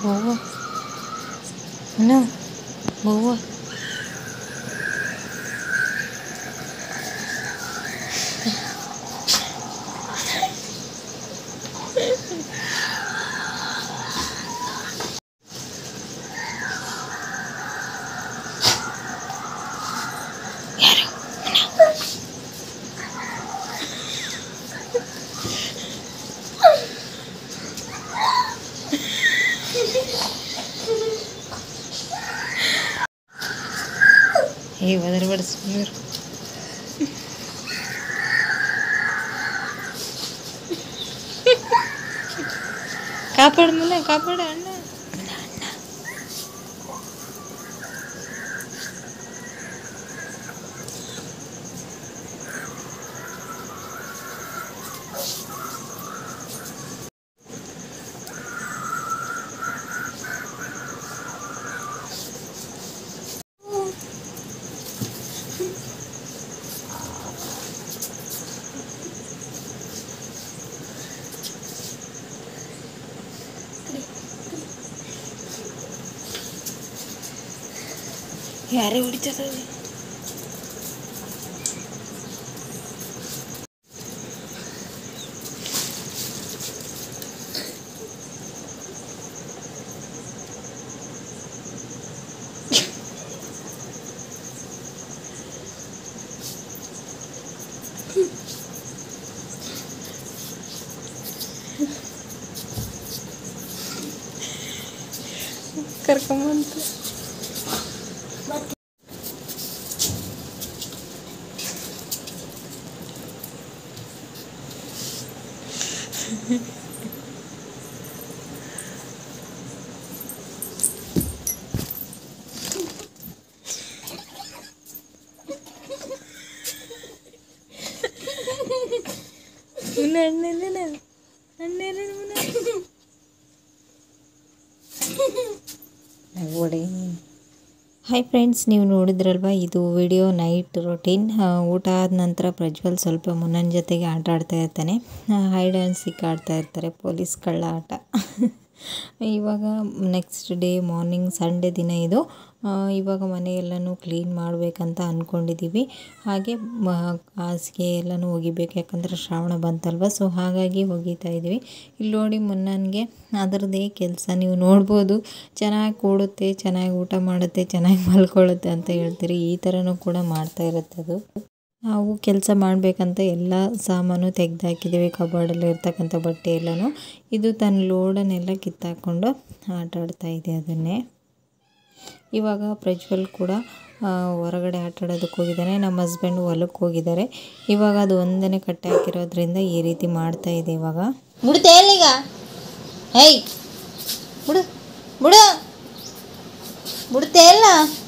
ಬವ್ವ ಅಣ್ಣ ಬವ್ವ ಯಾರು ಏ ಒದರಬೇಡ ಸುಮ್ಮನೆ ಕಾಪಾಡು ಮುನ್ನ ಕಾಪಾಡು ಅಣ್ಣ ಯಾರೇ ಹೊಡಿತದ ಕರ್ಕೊಂಬಂತು ಮುನ್ನ ಅಣ್ಣನ ಅಣ್ಣನ ಮುನ್ನ ಓಡಿ ಹಾಯ್ ಫ್ರೆಂಡ್ಸ್ ನೀವು ನೋಡಿದ್ರಲ್ವ ಇದು ವಿಡಿಯೋ ನೈಟ್ ರೊಟೀನ್ ಊಟ ಆದ ನಂತರ ಪ್ರಜ್ವಲ್ ಸ್ವಲ್ಪ ಮುನ್ನನ ಜೊತೆಗೆ ಆಟ ಆಡ್ತಾ ಇರ್ತಾನೆ ಹೈಡ್ ಆ್ಯಂಡ್ ಸಿಕ್ ಆಡ್ತಾ ಇರ್ತಾರೆ ಪೊಲೀಸ್ ಕಳ್ಳ ಆಟ ಇವಾಗ ನೆಕ್ಸ್ಟ್ ಡೇ ಮಾರ್ನಿಂಗ್ ಸಂಡೇ ದಿನ ಇದು ಆ, ಇವಾಗ ಮನೆಯೆಲ್ಲನೂ ಕ್ಲೀನ್ ಮಾಡಬೇಕಂತ ಅಂದ್ಕೊಂಡಿದ್ದೀವಿ ಹಾಗೆ ಮ ಹಾಸಿಗೆ ಎಲ್ಲನೂ ಒಗಿಬೇಕು ಯಾಕಂದರೆ ಶ್ರಾವಣ ಬಂತಲ್ವ ಸೊ ಹಾಗಾಗಿ ಒಗಿತಾ ಇದ್ದೀವಿ ಇಲ್ಲಿ ನೋಡಿ ಮುನ್ನನ್ಗೆ ಅದರದ್ದೇ ಕೆಲಸ ನೀವು ನೋಡ್ಬೋದು ಚೆನ್ನಾಗಿ ಕೂಡುತ್ತೆ ಚೆನ್ನಾಗಿ ಊಟ ಮಾಡುತ್ತೆ ಚೆನ್ನಾಗಿ ಮಲ್ಕೊಳ್ಳುತ್ತೆ ಅಂತ ಹೇಳ್ತೀರಿ ಈ ಥರನೂ ಕೂಡ ಮಾಡ್ತಾ ಇರುತ್ತೆ ಅದು ನಾವು ಕೆಲಸ ಮಾಡಬೇಕಂತ ಎಲ್ಲ ಸಾಮಾನು ತೆಗೆದಾಕಿದ್ದೀವಿ ಕಬೋರ್ಡಲ್ಲಿ ಇರ್ತಕ್ಕಂಥ ಬಟ್ಟೆ ಎಲ್ಲನೂ ಇದು ತನ್ನ ಲೋಡನ್ನೆಲ್ಲ ಕಿತ್ತಾಕೊಂಡು ಆಟ ಆಡ್ತಾ ಇದೆ ಅದನ್ನೇ ಇವಾಗ ಪ್ರಜ್ವಲ್ ಕೂಡ ಆ, ಹೊರಗಡೆ ಆಟ ಆಡೋದಕ್ಕೆ ಹೋಗಿದ್ದಾನೆ ನಮ್ಮ ಹಸ್ಬೆಂಡ್ ಹೊಲಕ್ಕೆ ಹೋಗಿದ್ದಾರೆ ಇವಾಗ ಅದು ಒಂದನೇ ಕಟ್ಟೆ ಹಾಕಿರೋದ್ರಿಂದ ಈ ರೀತಿ ಮಾಡ್ತಾ ಇದೆ ಇವಾಗ ಬಿಡ್ತೆ ಎಲ್ಲಿಗ ಹೇಯ್ ಬಿಡು ಬಿಡು ಬಿಡ್ತೆ ಎಲ್ಲ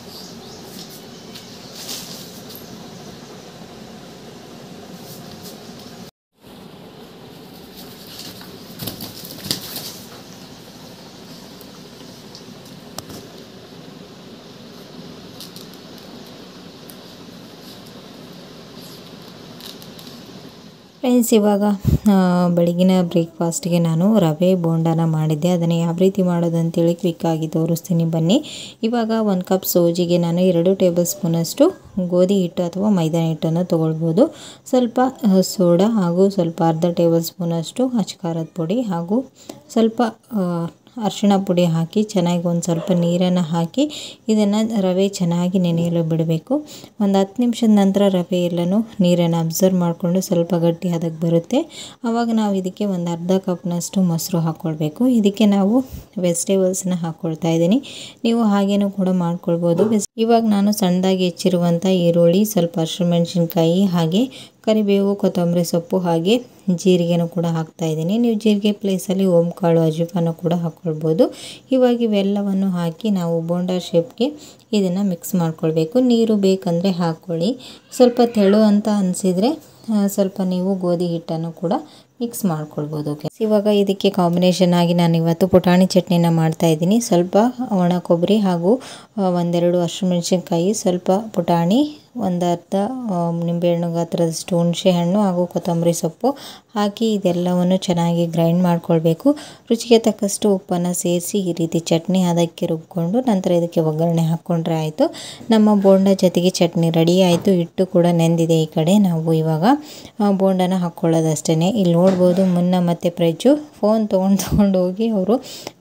ಫ್ರೆಂಡ್ಸ್ ಇವಾಗ ಆ, ಬೆಳಗಿನ ಬ್ರೇಕ್ಫಾಸ್ಟ್ಗೆ ನಾನು ರವೆ ಬೋಂಡನ ಮಾಡಿದ್ದೆ ಅದನ್ನು ಯಾವ ರೀತಿ ಮಾಡೋದು ಅಂತೇಳಿ ಕ್ವಿಕ್ಕಾಗಿ ತೋರಿಸ್ತೀನಿ ಬನ್ನಿ ಇವಾಗ ಒಂದು ಕಪ್ ಸೋಜಿಗೆ ನಾನು ಎರಡು ಟೇಬಲ್ ಸ್ಪೂನಷ್ಟು ಗೋಧಿ ಹಿಟ್ಟು ಅಥವಾ ಮೈದಾ ಹಿಟ್ಟನ್ನು ತೊಗೊಳ್ಬೋದು ಸ್ವಲ್ಪ ಆ, ಸೋಡಾ ಹಾಗೂ ಸ್ವಲ್ಪ ಅರ್ಧ ಟೇಬಲ್ ಸ್ಪೂನಷ್ಟು ಅಚ್ಕಾರದ ಪುಡಿ ಹಾಗೂ ಸ್ವಲ್ಪ ಆ, ಅರಿಶಿಣ ಪುಡಿ ಹಾಕಿ ಚೆನ್ನಾಗಿ ಒಂದು ಸ್ವಲ್ಪ ನೀರನ್ನು ಹಾಕಿ ಇದನ್ನು ರವೆ ಚೆನ್ನಾಗಿ ನೆನೆಯಲು ಬಿಡಬೇಕು ಒಂದು ಹತ್ತು ನಿಮಿಷದ ನಂತರ ರವೆ ಎಲ್ಲನೂ ನೀರನ್ನು ಅಬ್ಸರ್ವ್ ಮಾಡಿಕೊಂಡು ಸ್ವಲ್ಪ ಗಟ್ಟಿ ಆದಾಗ ಬರುತ್ತೆ ಆವಾಗ ನಾವು ಇದಕ್ಕೆ ಒಂದು ಅರ್ಧ ಕಪ್ನಷ್ಟು ಮೊಸರು ಹಾಕ್ಕೊಳ್ಬೇಕು ಇದಕ್ಕೆ ನಾವು ವೆಜಿಟೇಬಲ್ಸ್ನ ಹಾಕ್ಕೊಳ್ತಾ ಇದ್ದೀನಿ ನೀವು ಹಾಗೇನೂ ಕೂಡ ಮಾಡ್ಕೊಳ್ಬೋದು ವೆಸ್ ಇವಾಗ ನಾನು ಸಣ್ಣದಾಗಿ ಹೆಚ್ಚಿರುವಂಥ ಈರುಳ್ಳಿ ಸ್ವಲ್ಪ ಹಸಿಮೆಣಸಿನ್ಕಾಯಿ ಹಾಗೆ ಕರಿಬೇವು ಕೊತ್ತಂಬರಿ ಸೊಪ್ಪು ಹಾಗೆ ಜೀರಿಗೆನೂ ಕೂಡ ಹಾಕ್ತಾ ಇದ್ದೀನಿ ನೀವು ಜೀರಿಗೆ ಪ್ಲೇಸಲ್ಲಿ ಓಂಕಾಳು ಅಜಿಫಾನು ಕೂಡ ಹಾಕ್ಕೊಳ್ಬೋದು ಇವಾಗ ಇವೆಲ್ಲವನ್ನು ಹಾಕಿ ನಾವು ಬೋಂಡಾ ಶೇಪ್ಗೆ ಇದನ್ನು ಮಿಕ್ಸ್ ಮಾಡ್ಕೊಳ್ಬೇಕು ನೀರು ಬೇಕಂದರೆ ಹಾಕ್ಕೊಳ್ಳಿ ಸ್ವಲ್ಪ ತೆಳು ಅಂತ ಅನಿಸಿದರೆ ಸ್ವಲ್ಪ ನೀವು ಗೋಧಿ ಹಿಟ್ಟನ್ನು ಕೂಡ ಮಿಕ್ಸ್ ಮಾಡ್ಕೊಳ್ಬೋದು ಓಕೆ ಇವಾಗ ಇದಕ್ಕೆ ಕಾಂಬಿನೇಷನ್ ಆಗಿ ನಾನು ಇವತ್ತು ಪುಟಾಣಿ ಚಟ್ನಿನ ಮಾಡ್ತಾ ಇದ್ದೀನಿ ಸ್ವಲ್ಪ ಒಣ ಕೊಬ್ಬರಿ ಹಾಗೂ ಆ, ಒಂದೆರಡು ಹಸಿಮೆಣಸಿನ್ಕಾಯಿ ಸ್ವಲ್ಪ ಪುಟಾಣಿ ಒಂದು ಅರ್ಧ ಆ, ನಿಂಬೆಹಣ್ಣು ಗಾತ್ರದಷ್ಟು ಹುಣಸೆ ಹಣ್ಣು ಹಾಗೂ ಕೊತ್ತಂಬರಿ ಸೊಪ್ಪು ಹಾಕಿ ಇದೆಲ್ಲವನ್ನು ಚೆನ್ನಾಗಿ ಗ್ರೈಂಡ್ ಮಾಡ್ಕೊಳ್ಬೇಕು ರುಚಿಗೆ ತಕ್ಕಷ್ಟು ಉಪ್ಪನ್ನು ಸೇರಿಸಿ ಈ ರೀತಿ ಚಟ್ನಿ ಅದಕ್ಕೆ ರುಬ್ಕೊಂಡು ನಂತರ ಇದಕ್ಕೆ ಒಗ್ಗರಣೆ ಹಾಕ್ಕೊಂಡ್ರೆ ಆಯಿತು ನಮ್ಮ ಬೋಂಡ ಜೊತೆಗೆ ಚಟ್ನಿ ರೆಡಿ ಆಯಿತು ಹಿಟ್ಟು ಕೂಡ ನೆಂದಿದೆ ಈ ಕಡೆ ನಾವು ಇವಾಗ ಆ, ಬೋಂಡನ ಹಾಕ್ಕೊಳ್ಳೋದಷ್ಟೇ ಇಲ್ಲಿ ನೋಡ್ಬೋದು ಮುನ್ನ ಮತ್ತು ಪ್ರಜ್ಜು ಫೋನ್ ತೊಗೊಂಡು ತೊಗೊಂಡು ಹೋಗಿ ಅವರು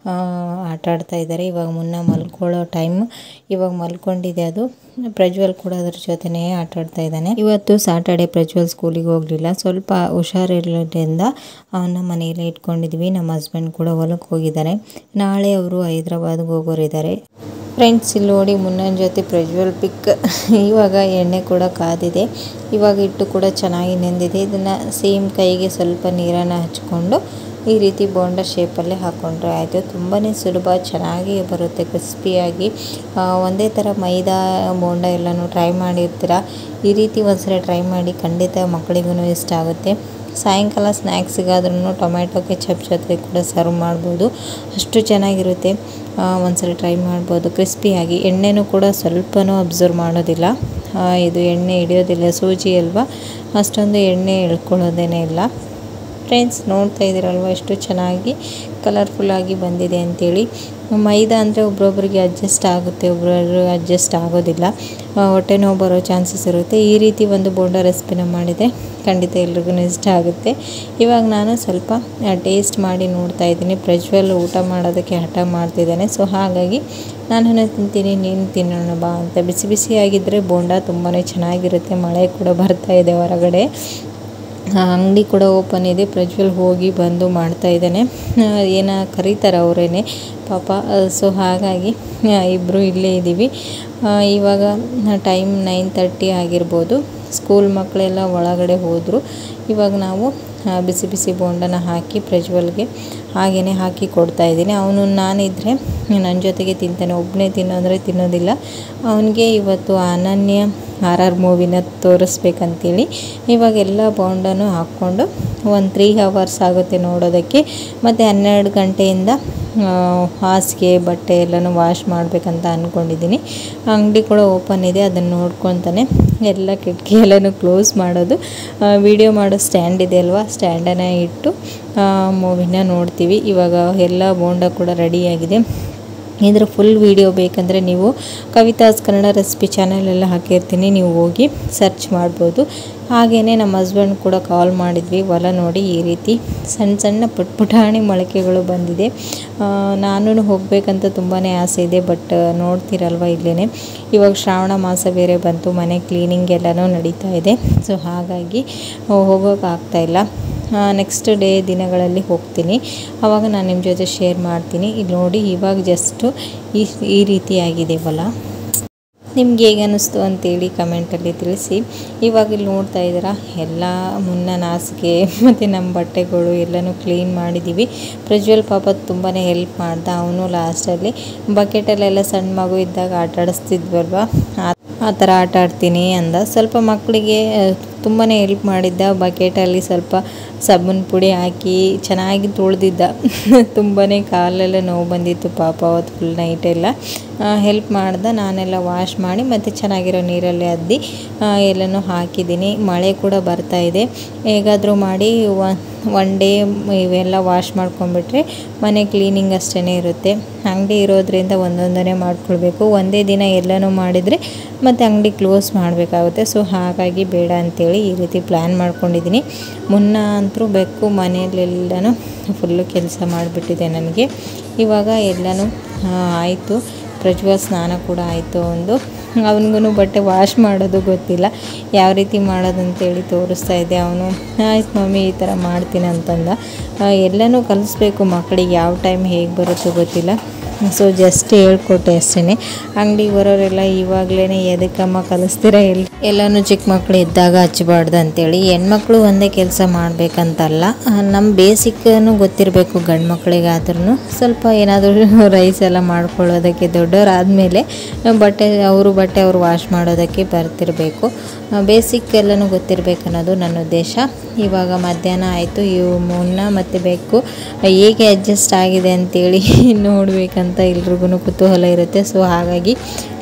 ಆಟ ಆಡ್ತಾ ಇದ್ದಾರೆ ಇವಾಗ ಮುನ್ನ ಮಲ್ಕೊಳ್ಳೋ ಟೈಮ್ ಇವಾಗ ಮಲ್ಕೊಂಡಿದೆ ಅದು ಪ್ರಜ್ವಲ್ ಕೂಡ ಅದ್ರ ಜೊತೆನೇ ಆಟ ಆಡ್ತಾ ಇದ್ದಾನೆ ಇವತ್ತು ಸಾಟರ್ಡೆ ಪ್ರಜ್ವಲ್ ಸ್ಕೂಲಿಗೆ ಹೋಗಲಿಲ್ಲ ಸ್ವಲ್ಪ ಹುಷಾರಿರೋದ್ರಿಂದ ಅವನ್ನ ಮನೆಯಲ್ಲೇ ಇಟ್ಕೊಂಡಿದ್ವಿ ನಮ್ಮ ಹಸ್ಬೆಂಡ್ ಕೂಡ ಹೊಲಕ್ಕೆ ಹೋಗಿದ್ದಾರೆ ನಾಳೆ ಅವರು ಹೈದ್ರಾಬಾದ್ಗೆ ಹೋಗೋರಿದ್ದಾರೆ ಫ್ರೆಂಡ್ಸ್ ಇಲ್ಲಿ ನೋಡಿ ಮುನ್ನನ ಜೊತೆ ಪ್ರಜ್ವಲ್ ಪಿಕ್ ಇವಾಗ ಎಣ್ಣೆ ಕೂಡ ಕಾದಿದೆ ಇವಾಗ ಹಿಟ್ಟು ಕೂಡ ಚೆನ್ನಾಗಿ ನೆಂದಿದೆ ಇದನ್ನು ಸೇಮ್ ಕೈಗೆ ಸ್ವಲ್ಪ ನೀರನ್ನು ಹಚ್ಕೊಂಡು ಈ ರೀತಿ ಬೋಂಡ ಶೇಪಲ್ಲೇ ಹಾಕ್ಕೊಂಡ್ರೆ ಆಯಿತು ತುಂಬಾ ಸುಲಭ ಚೆನ್ನಾಗಿ ಬರುತ್ತೆ ಕ್ರಿಸ್ಪಿಯಾಗಿ ಆ, ಒಂದೇ ಥರ ಮೈದಾ ಬೋಂಡ ಎಲ್ಲನೂ ಟ್ರೈ ಮಾಡಿರ್ತೀರ ಈ ರೀತಿ ಒಂದ್ಸಲ ಟ್ರೈ ಮಾಡಿ ಖಂಡಿತ ಮಕ್ಕಳಿಗೂ ಇಷ್ಟ ಆಗುತ್ತೆ ಸಾಯಂಕಾಲ ಸ್ನ್ಯಾಕ್ಸಿಗಾದ್ರೂ ಟೊಮ್ಯಾಟೊ ಕೆಚಪ್ ಜೊತೆ ಕೂಡ ಸರ್ವ್ ಮಾಡ್ಬೋದು ಅಷ್ಟು ಚೆನ್ನಾಗಿರುತ್ತೆ ಆ, ಒಂದ್ಸಲ ಟ್ರೈ ಮಾಡ್ಬೋದು ಕ್ರಿಸ್ಪಿಯಾಗಿ ಎಣ್ಣೆನೂ ಕೂಡ ಸ್ವಲ್ಪನೂ ಅಬ್ಸರ್ವ್ ಮಾಡೋದಿಲ್ಲ ಆ, ಇದು ಎಣ್ಣೆ ಹಿಡಿಯೋದಿಲ್ಲ ಸೂಜಿ ಅಲ್ವಾ ಅಷ್ಟೊಂದು ಎಣ್ಣೆ ಎಳ್ಕೊಳ್ಳೋದೇನೇ ಇಲ್ಲ ಫ್ರೆಂಡ್ಸ್ ನೋಡ್ತಾ ಇದ್ದೀರಲ್ವ ಎಷ್ಟು ಚೆನ್ನಾಗಿ ಕಲರ್ಫುಲ್ಲಾಗಿ ಬಂದಿದೆ ಅಂತೇಳಿ ಮೈದಾ ಅಂದರೆ ಒಬ್ರೊಬ್ರಿಗೆ ಅಡ್ಜಸ್ಟ್ ಆಗುತ್ತೆ ಒಬ್ಬರು ಅಡ್ಜಸ್ಟ್ ಆಗೋದಿಲ್ಲ ಆ, ಹೊಟ್ಟೆ ನೋವು ಬರೋ ಚಾನ್ಸಸ್ ಇರುತ್ತೆ ಈ ರೀತಿ ಒಂದು ಬೋಂಡ ರೆಸಿಪಿನ ಮಾಡಿದರೆ ಖಂಡಿತ ಎಲ್ರಿಗೂ ಇಷ್ಟ ಆಗುತ್ತೆ ಇವಾಗ ನಾನು ಸ್ವಲ್ಪ ಟೇಸ್ಟ್ ಮಾಡಿ ನೋಡ್ತಾ ಇದ್ದೀನಿ ಪ್ರಜ್ವಲ್ ಊಟ ಮಾಡೋದಕ್ಕೆ ಹಠ ಮಾಡ್ತಿದ್ದಾನೆ ಸೊ ಹಾಗಾಗಿ ನಾನು ತಿಂತೀನಿ ನೀನು ತಿನ್ನೋಣ ಬಾ ಅಂತ ಬಿಸಿ ಬಿಸಿಯಾಗಿದ್ದರೆ ಬೋಂಡ ತುಂಬಾ ಚೆನ್ನಾಗಿರುತ್ತೆ ಮಳೆ ಕೂಡ ಬರ್ತಾ ಇದೆ ಹೊರಗಡೆ ಅಂಗಡಿ ಕೂಡ ಓಪನ್ ಇದೆ ಪ್ರಜ್ವಲ್ ಹೋಗಿ ಬಂದು ಮಾಡ್ತಾ ಇದ್ದಾನೆ ಏನ ಕರೀತಾರೆ ಅವರೇನೆ ಪಾಪ ಸೊ ಹಾಗಾಗಿ ಇಬ್ಬರು ಇಲ್ಲೇ ಇದ್ದೀವಿ ಆ, ಇವಾಗ ಟೈಮ್ ನೈನ್ ತರ್ಟಿ ಆಗಿರ್ಬೋದು ಸ್ಕೂಲ್ ಮಕ್ಕಳೆಲ್ಲ ಒಳಗಡೆ ಹೋದರು ಇವಾಗ ನಾವು ಆ, ಬಿಸಿ ಬಿಸಿ ಬೋಂಡನ ಹಾಕಿ ಪ್ರಜ್ವಲ್ಗೆ ಹಾಗೆಯೇ ಹಾಕಿ ಕೊಡ್ತಾ ಇದ್ದೀನಿ ಅವನು ನಾನಿದ್ದರೆ ನನ್ನ ಜೊತೆಗೆ ತಿಂತಾನೆ ಒಬ್ಬನೇ ತಿನ್ನೋದ್ರೆ ತಿನ್ನೋದಿಲ್ಲ ಅವನಿಗೆ ಇವತ್ತು ಅನನ್ಯ ಆರ್ ಆರ್ ಮೂವಿನ ತೋರಿಸ್ಬೇಕಂತೇಳಿ ಇವಾಗ ಎಲ್ಲ ಬೋಂಡನು ಹಾಕ್ಕೊಂಡು ಒಂದು ತ್ರೀ ಅವರ್ಸ್ ಆಗುತ್ತೆ ನೋಡೋದಕ್ಕೆ ಮತ್ತು ಹನ್ನೆರಡು ಗಂಟೆಯಿಂದ ಆ, ಹಾಸಿಗೆ ಬಟ್ಟೆ ಎಲ್ಲನೂ ವಾಶ್ ಮಾಡಬೇಕಂತ ಅಂದ್ಕೊಂಡಿದ್ದೀನಿ ಅಂಗಡಿ ಕೂಡ ಓಪನ್ ಇದೆ ಅದನ್ನು ನೋಡ್ಕೊತಾನೆ ಎಲ್ಲ ಕಿಟಕಿ ಎಲ್ಲನೂ ಕ್ಲೋಸ್ ಮಾಡೋದು ವಿಡಿಯೋ ಮಾಡೋ ಸ್ಟ್ಯಾಂಡ್ ಇದೆ ಅಲ್ವಾ ಸ್ಟ್ಯಾಂಡನ್ನು ಇಟ್ಟು ಮೂವಿನ ನೋಡ್ತೀವಿ ಇವಾಗ ಎಲ್ಲ ಬೋಂಡ ಕೂಡ ರೆಡಿಯಾಗಿದೆ ಇದ್ರ ಫುಲ್ ವಿಡಿಯೋ ಬೇಕಂದರೆ ನೀವು ಕವಿತಾಸ್ ಕನ್ನಡ ರೆಸಿಪಿ ಚಾನಲೆಲ್ಲ ಹಾಕಿರ್ತೀನಿ ನೀವು ಹೋಗಿ ಸರ್ಚ್ ಮಾಡ್ಬೋದು ಹಾಗೆಯೇ ನಮ್ಮ ಹಸ್ಬೆಂಡ್ ಕೂಡ ಕಾಲ್ ಮಾಡಿದ್ವಿ ಹೊಲ ನೋಡಿ ಈ ರೀತಿ ಸಣ್ಣ ಸಣ್ಣ ಪುಟ್ ಪುಟಾಣಿ ಮೊಳಕೆಗಳು ಬಂದಿದೆ ನಾನು ಹೋಗಬೇಕಂತ ತುಂಬಾ ಆಸೆ ಇದೆ ಬಟ್ ನೋಡ್ತೀರಲ್ವ ಇಲ್ಲೇ ಇವಾಗ ಶ್ರಾವಣ ಮಾಸ ಬೇರೆ ಬಂತು ಮನೆ ಕ್ಲೀನಿಂಗ್ ಎಲ್ಲನೂ ನಡೀತಾ ಇದೆ ಸೊ ಹಾಗಾಗಿ ಹೋಗೋಕ್ಕಾಗ್ತಾ ಇಲ್ಲ ನೆಕ್ಸ್ಟ್ ಡೇ ದಿನಗಳಲ್ಲಿ ಹೋಗ್ತೀನಿ ಆವಾಗ ನಾನು ನಿಮ್ಮ ಜೊತೆ ಶೇರ್ ಮಾಡ್ತೀನಿ ಇಲ್ಲಿ ನೋಡಿ ಇವಾಗ ಜಸ್ಟು ಈ ಈ ರೀತಿಯಾಗಿದೆ ಹೊಲ ನಿಮ್ಗೆ ಹೇಗೆ ಅನ್ನಿಸ್ತು ಅಂತೇಳಿ ಕಮೆಂಟಲ್ಲಿ ತಿಳಿಸಿ ಇವಾಗ ಇಲ್ಲಿ ನೋಡ್ತಾ ಇದ್ದೀರಾ ಎಲ್ಲ ಮುನ್ನ ಹಾಸಿಗೆ ಮತ್ತು ನಮ್ಮ ಬಟ್ಟೆಗಳು ಎಲ್ಲನೂ ಕ್ಲೀನ್ ಮಾಡಿದ್ದೀವಿ ಪ್ರಜ್ವಲ್ ಪಾಪ ತುಂಬಾ ಹೆಲ್ಪ್ ಮಾಡ್ದ ಅವನು ಲಾಸ್ಟಲ್ಲಿ ಬಕೆಟಲ್ಲೆಲ್ಲ ಸಣ್ಣ ಮಗು ಇದ್ದಾಗ ಆಟ ಆಡಿಸ್ತಿದ್ವಲ್ವ ಆ- ಆ ಥರ ಆಟ ಆಡ್ತೀನಿ ಅಂದ ಸ್ವಲ್ಪ ಮಕ್ಕಳಿಗೆ ತುಂಬಾ ಹೆಲ್ಪ್ ಮಾಡಿದ್ದ ಬಕೆಟಲ್ಲಿ ಸ್ವಲ್ಪ ಸಬ್ಬನ್ ಪುಡಿ ಹಾಕಿ ಚೆನ್ನಾಗಿ ತೊಳೆದಿದ್ದ ತುಂಬಾ ಕಾಲೆಲ್ಲ ನೋವು ಬಂದಿತ್ತು ಪಾಪ ಅವತ್ತು ಫುಲ್ ನೈಟೆಲ್ಲ ಹೆಲ್ಪ್ ಮಾಡ್ದೆ ನಾನೆಲ್ಲ ವಾಶ್ ಮಾಡಿ ಮತ್ತು ಚೆನ್ನಾಗಿರೋ ನೀರಲ್ಲಿ ಅದ್ದಿ ಆ, ಎಲ್ಲನೂ ಹಾಕಿದ್ದೀನಿ ಮಳೆ ಕೂಡ ಬರ್ತಾ ಇದೆ ಹೇಗಾದರೂ ಮಾಡಿ ಒನ್ ಡೇ ಇವೆಲ್ಲ ವಾಶ್ ಮಾಡ್ಕೊಂಡ್ಬಿಟ್ರೆ ಮನೆ ಕ್ಲೀನಿಂಗ್ ಅಷ್ಟೇ ಇರುತ್ತೆ ಅಂಗಡಿ ಇರೋದ್ರಿಂದ ಒಂದೊಂದನೇ ಮಾಡ್ಕೊಳ್ಬೇಕು ಒಂದೇ ದಿನ ಎಲ್ಲನೂ ಮಾಡಿದರೆ ಮತ್ತು ಅಂಗಡಿ ಕ್ಲೋಸ್ ಮಾಡಬೇಕಾಗುತ್ತೆ ಸೊ ಹಾಗಾಗಿ ಬೇಡ ಅಂತೇಳಿ ಈ ರೀತಿ ಪ್ಲ್ಯಾನ್ ಮಾಡ್ಕೊಂಡಿದ್ದೀನಿ ಮುನ್ನ ಅಂತೂ ಬೆಕ್ಕು ಮನೆಯಲ್ಲೆಲ್ಲನೂ ಫುಲ್ಲು ಕೆಲಸ ಮಾಡಿಬಿಟ್ಟಿದೆ ನನಗೆ ಇವಾಗ ಎಲ್ಲನೂ ಆಯಿತು ಪ್ರಜ್ವಲ್ ಸ್ನಾನ ಕೂಡ ಆಯಿತು ಒಂದು ಅವನಿಗೂ ಬಟ್ಟೆ ವಾಶ್ ಮಾಡೋದು ಗೊತ್ತಿಲ್ಲ ಯಾವ ರೀತಿ ಮಾಡೋದಂತೇಳಿ ತೋರಿಸ್ತಾ ಇದ್ದೆ ಅವನು ಆಯ್ತು ಮಮ್ಮಿ ಈ ಥರ ಮಾಡ್ತೀನಿ ಅಂತಂದ ಆ, ಎಲ್ಲನೂ ಕಲಿಸ್ಬೇಕು ಮಕ್ಕಳಿಗೆ ಯಾವ ಟೈಮ್ ಹೇಗೆ ಬರುತ್ತೋ ಗೊತ್ತಿಲ್ಲ ಸೊ ಜಸ್ಟ್ ಹೇಳ್ಕೊಟ್ಟೆ ಅಷ್ಟೇ ಅಂಗಡಿಗೆ ಬರೋರೆಲ್ಲ ಇವಾಗಲೇ ಎದಕ್ಕಮ್ಮ ಕಲಿಸ್ತೀರ ಎಲ್ಲಿ ಎಲ್ಲನೂ ಚಿಕ್ಕ ಮಕ್ಕಳು ಇದ್ದಾಗ ಹಚ್ಚಬಾರ್ದು ಅಂತೇಳಿ ಹೆಣ್ಮಕ್ಳು ಒಂದೇ ಕೆಲಸ ಮಾಡಬೇಕಂತಲ್ಲ ನಮ್ಮ ಬೇಸಿಕ್ಕನ್ನು ಗೊತ್ತಿರಬೇಕು ಗಂಡು ಮಕ್ಕಳಿಗಾದ್ರೂ ಸ್ವಲ್ಪ ಏನಾದರೂ ರೈಸ್ ಎಲ್ಲ ಮಾಡ್ಕೊಳ್ಳೋದಕ್ಕೆ ದೊಡ್ಡವರಾದಮೇಲೆ ಬಟ್ಟೆ ಅವರು ಬಟ್ಟೆ ಅವರು ವಾಶ್ ಮಾಡೋದಕ್ಕೆ ಬರ್ತಿರಬೇಕು ಬೇಸಿಕ್ ಎಲ್ಲನೂ ಗೊತ್ತಿರಬೇಕು ಅನ್ನೋದು ನನ್ನ ಉದ್ದೇಶ ಇವಾಗ ಮಧ್ಯಾಹ್ನ ಆಯಿತು ಇವು ಮುನ್ನ ಮತ್ತು ಬೇಕು ಹೇಗೆ ಅಡ್ಜಸ್ಟ್ ಆಗಿದೆ ಅಂತೇಳಿ ನೋಡಬೇಕಂತ ಎಲ್ರಿಗೂ ಕುತೂಹಲ ಇರುತ್ತೆ ಸೊ ಹಾಗಾಗಿ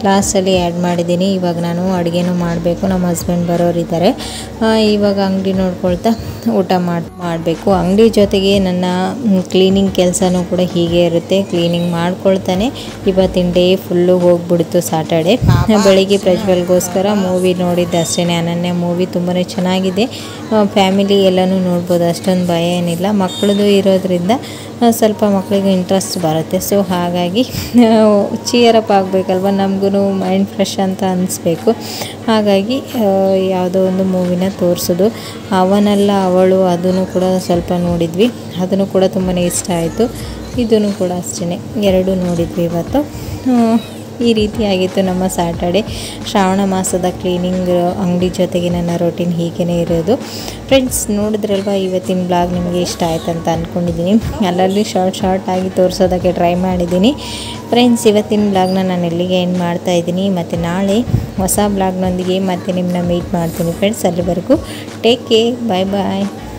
ಲಾಸ್ಟಲ್ಲಿ ಆ್ಯಡ್ ಮಾಡಿದ್ದೀನಿ ಇವಾಗ ನಾನು ಅಡುಗೆನೂ ಮಾಡಬೇಕು ನಮ್ಮ ಹಸ್ಬೆಂಡ್ ಬರೋರಿದ್ದಾರೆ ಆ, ಇವಾಗ ಅಂಗಡಿ ನೋಡ್ಕೊಳ್ತಾ ಊಟ ಮಾಡಿ ಮಾಡಬೇಕು ಅಂಗಡಿ ಜೊತೆಗೆ ನನ್ನ ಕ್ಲೀನಿಂಗ್ ಕೆಲಸನೂ ಕೂಡ ಹೀಗೆ ಇರುತ್ತೆ ಕ್ಲೀನಿಂಗ್ ಮಾಡ್ಕೊಳ್ತಾನೆ ಇವತ್ತಿನ ಡೇ ಫುಲ್ಲು ಹೋಗ್ಬಿಡ್ತು ಸಾಟರ್ಡೆ ಬೆಳಿಗ್ಗೆ ಪ್ರಜ್ವಲ್ಗೋಸ್ಕರ ಮೂವಿ ನೋಡಿದ್ದೆ ಅಷ್ಟೇ ಅನನ್ಯ ಮೂವಿ ತುಂಬಾ ಚೆನ್ನಾಗಿದೆ ಫ್ಯಾಮಿಲಿ ಎಲ್ಲನೂ ನೋಡ್ಬೋದು ಅಷ್ಟೊಂದು ಭಯ ಏನಿಲ್ಲ ಮಕ್ಕಳದು ಇರೋದ್ರಿಂದ ಆ, ಸ್ವಲ್ಪ ಮಕ್ಕಳಿಗೆ ಇಂಟ್ರೆಸ್ಟ್ ಬರುತ್ತೆ ಸೊ ಹಾಗಾಗಿ ಚಿಯರಪ್ ಆಗಬೇಕಲ್ವ ನಮಗೂ ಮೈಂಡ್ ಫ್ರೆಶ್ ಅಂತ ಅನಿಸ್ಬೇಕು ಹಾಗಾಗಿ ಆ, ಯಾವುದೋ ಒಂದು ಮೂವಿನ ತೋರಿಸೋದು ಅವನಲ್ಲ ಅವಳು ಅದನ್ನು ಕೂಡ ಸ್ವಲ್ಪ ನೋಡಿದ್ವಿ ಅದನ್ನು ಕೂಡ ತುಂಬಾ ಇಷ್ಟ ಆಯಿತು ಇದನ್ನು ಕೂಡ ಅಷ್ಟೇ ಎರಡೂ ನೋಡಿದ್ವಿ ಇವತ್ತು ಆ, ಈ ರೀತಿಯಾಗಿತ್ತು ನಮ್ಮ ಸ್ಯಾಟರ್ಡೆ ಶ್ರಾವಣ ಮಾಸದ ಕ್ಲೀನಿಂಗ್ ಅಂಗಡಿ ಜೊತೆಗೆ ನನ್ನ ರೊಟೀನ್ ಹೀಗೇ ಇರೋದು ಫ್ರೆಂಡ್ಸ್ ನೋಡಿದ್ರಲ್ವ ಇವತ್ತಿನ ಬ್ಲಾಗ್ ನಿಮಗೆ ಇಷ್ಟ ಆಯ್ತು ಅಂತ ಅಂದ್ಕೊಂಡಿದ್ದೀನಿ ಅಲ್ಲಲ್ಲಿ ಶಾರ್ಟ್ ಶಾರ್ಟ್ ಆಗಿ ತೋರಿಸೋದಕ್ಕೆ ಟ್ರೈ ಮಾಡಿದ್ದೀನಿ ಫ್ರೆಂಡ್ಸ್ ಇವತ್ತಿನ ಬ್ಲಾಗ್ನ ನಾನು ಎಲ್ಲಿಗೆ ಎಂಡ್ ಮಾಡ್ತಾ ಇದ್ದೀನಿ ಮತ್ತು ನಾಳೆ ಹೊಸ ಬ್ಲಾಗ್ನೊಂದಿಗೆ ಮತ್ತೆ ನಿಮ್ಮನ್ನ ಮೀಟ್ ಮಾಡ್ತೀನಿ ಫ್ರೆಂಡ್ಸ್ ಅಲ್ಲಿವರೆಗೂ ಟೇಕ್ ಕೇರ್ ಬಾಯ್ ಬಾಯ್